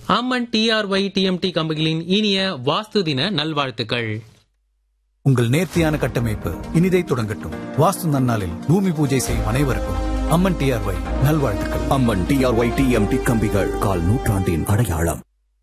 அம்மன் TRY TMT கம்பெனிகளின் இனிய வாஸ்து தின நல்வாழ்த்துக்கள் உங்கள் நேர்த்தியான கட்டமைப்பு இனிதை தொடங்கட்டும் வாஸ்து நன்னாளில் பூமி பூஜை செய்யும் அனைவருக்கும் அம்மன் டிஆர்ஒய் நல்வாழ்த்துக்கள் அம்மன் டிஆர்ஒய் டிஎம்டி கம்பிகள் கால் நூற்றாண்டின் அடையாளம்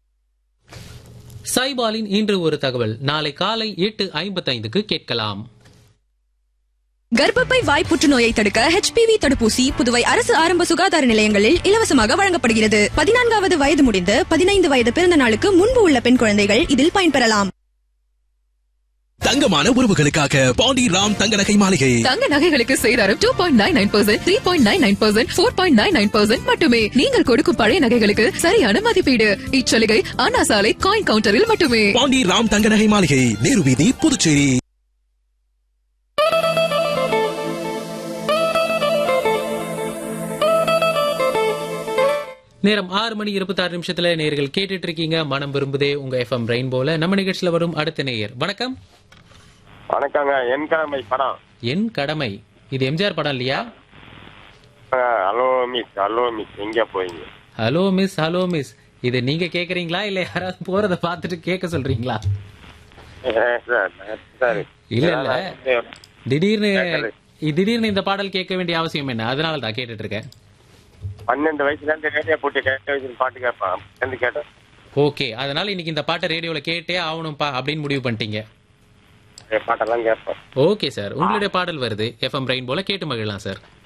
சைபாலின் இன்று ஒரு தகவல் நாளை காலை எட்டு ஐம்பத்தைந்துக்கு கேட்கலாம் கர்ப்பப்பை வாய் புற்றுநோயை தடுக்க ஹெச்பிவி தடுப்பூசி புதுவை அரசு ஆரம்ப சுகாதார நிலையங்களில் இலவசமாக வழங்கப்படுகிறது பதினான்காவது வயது முடிந்து பதினைந்து வயது பிறந்த நாளுக்கு முன்பு உள்ள பெண் குழந்தைகள் இதில் பயன்பெறலாம் தங்கமான உறவுகளுக்காக பாண்டி ராம் தங்க நகை மாளிகை தங்க நகைகளுக்கு சேதாரம் two point nine nine percent three point nine nine percent four point nine nine percent மட்டுமே நீங்கள் கொடுக்கும் பழைய நகைகளுக்கு சரியான மதிப்பீடு இச்சலுகை அண்ணா சாலை காயின் கவுண்டரில் மட்டுமே பாண்டி ராம் தங்க நகை மாளிகை நேரு வீதி புதுச்சேரி நேரம் ஆறு மணி இருபத்தாறு நிமிஷத்துல நேர்கள் கேட்டுட்டு இருக்கீங்க மனம் விரும்புதே உங்க எஃப்எம் ரெயின்போல நம்ம நிகழ்ச்சியில வரும் அடுத்த நேயர் வணக்கம் வணக்கங்க என் கடமை படம் என் கடமை இது எம்ஜிஆர் படம் இல்லையா ஹலோ மிஸ் ஹலோ மிஸ் எங்க போறீங்க ஹலோ மிஸ் ஹலோ மிஸ் இது நீங்க கேக்குறீங்களா இல்ல யாராவது போறத பார்த்துட்டு கேட்க சொல்றீங்களா சரி இல்ல இல்ல திடீர்னு திடீர்னு இந்த பாடல் கேட்க வேண்டிய அவசியம் என்ன அதனால தான் கேட்டுட்டு இருக்கேன் பன்னெண்டு வயசுல இருந்து ரேடியோ போட்டு கேட்ட வயசுல பாட்டு கேட்பான் இருந்து கேட்டேன் ஓகே அதனால இன்னைக்கு இந்த பாட்டை ரேடியோல கேட்டே ஆகணும்பா அப்படின்னு முடிவு பண்ணிட்டீங்க பாட்டெல்லாம் கேட்பேன் ஓகே சார் உங்களுடைய பாடல் வருது எஃப்எம் ரெயின் போல கேட்டு மகிழலாம் சார்